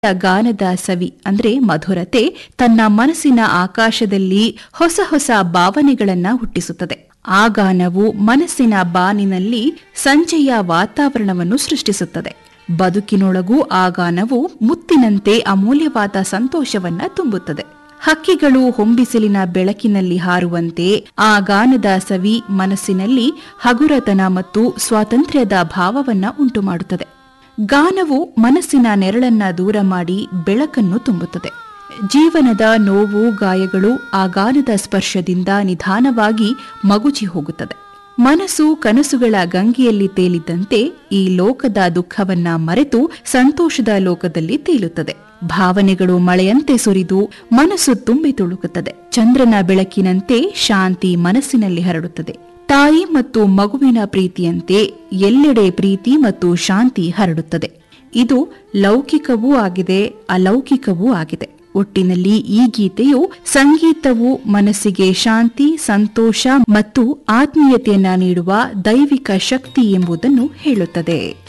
ಗಾನದ ಸವಿ ಅಂದ್ರೆ ಮಧುರತೆ ತನ್ನ ಮನಸ್ಸಿನ ಆಕಾಶದಲ್ಲಿ ಹೊಸ ಹೊಸ ಭಾವನೆಗಳನ್ನ ಹುಟ್ಟಿಸುತ್ತದೆ ಆ ಗಾನವು ಮನಸ್ಸಿನ ಬಾನಿನಲ್ಲಿ ಸಂಜೆಯ ವಾತಾವರಣವನ್ನು ಸೃಷ್ಟಿಸುತ್ತದೆ ಬದುಕಿನೊಳಗೂ ಆ ಗಾನವು ಮುತ್ತಿನಂತೆ ಅಮೂಲ್ಯವಾದ ಸಂತೋಷವನ್ನ ತುಂಬುತ್ತದೆ ಹಕ್ಕಿಗಳು ಹೊಂಬಿಸಿಲಿನ ಬೆಳಕಿನಲ್ಲಿ ಹಾರುವಂತೆ ಆ ಗಾನದ ಸವಿ ಮನಸ್ಸಿನಲ್ಲಿ ಹಗುರತನ ಮತ್ತು ಸ್ವಾತಂತ್ರ್ಯದ ಭಾವವನ್ನ ಉಂಟುಮಾಡುತ್ತದೆ ಗಾನವು ಮನಸ್ಸಿನ ನೆರಳನ್ನ ದೂರ ಮಾಡಿ ಬೆಳಕನ್ನು ತುಂಬುತ್ತದೆ ಜೀವನದ ನೋವು ಗಾಯಗಳು ಆ ಗಾನದ ಸ್ಪರ್ಶದಿಂದ ನಿಧಾನವಾಗಿ ಮಗುಚಿ ಹೋಗುತ್ತದೆ ಮನಸ್ಸು ಕನಸುಗಳ ಗಂಗೆಯಲ್ಲಿ ತೇಲಿದ್ದಂತೆ ಈ ಲೋಕದ ದುಃಖವನ್ನ ಮರೆತು ಸಂತೋಷದ ಲೋಕದಲ್ಲಿ ತೇಲುತ್ತದೆ ಭಾವನೆಗಳು ಮಳೆಯಂತೆ ಸುರಿದು ಮನಸ್ಸು ತುಂಬಿ ತುಳುಕುತ್ತದೆ ಚಂದ್ರನ ಬೆಳಕಿನಂತೆ ಶಾಂತಿ ಮನಸ್ಸಿನಲ್ಲಿ ಹರಡುತ್ತದೆ ತಾಯಿ ಮತ್ತು ಮಗುವಿನ ಪ್ರೀತಿಯಂತೆ ಎಲ್ಲೆಡೆ ಪ್ರೀತಿ ಮತ್ತು ಶಾಂತಿ ಹರಡುತ್ತದೆ ಇದು ಲೌಕಿಕವೂ ಆಗಿದೆ ಅಲೌಕಿಕವೂ ಆಗಿದೆ ಒಟ್ಟಿನಲ್ಲಿ ಈ ಗೀತೆಯು ಸಂಗೀತವು ಮನಸ್ಸಿಗೆ ಶಾಂತಿ ಸಂತೋಷ ಮತ್ತು ಆತ್ಮೀಯತೆಯನ್ನ ನೀಡುವ ದೈವಿಕ ಶಕ್ತಿ ಎಂಬುದನ್ನು ಹೇಳುತ್ತದೆ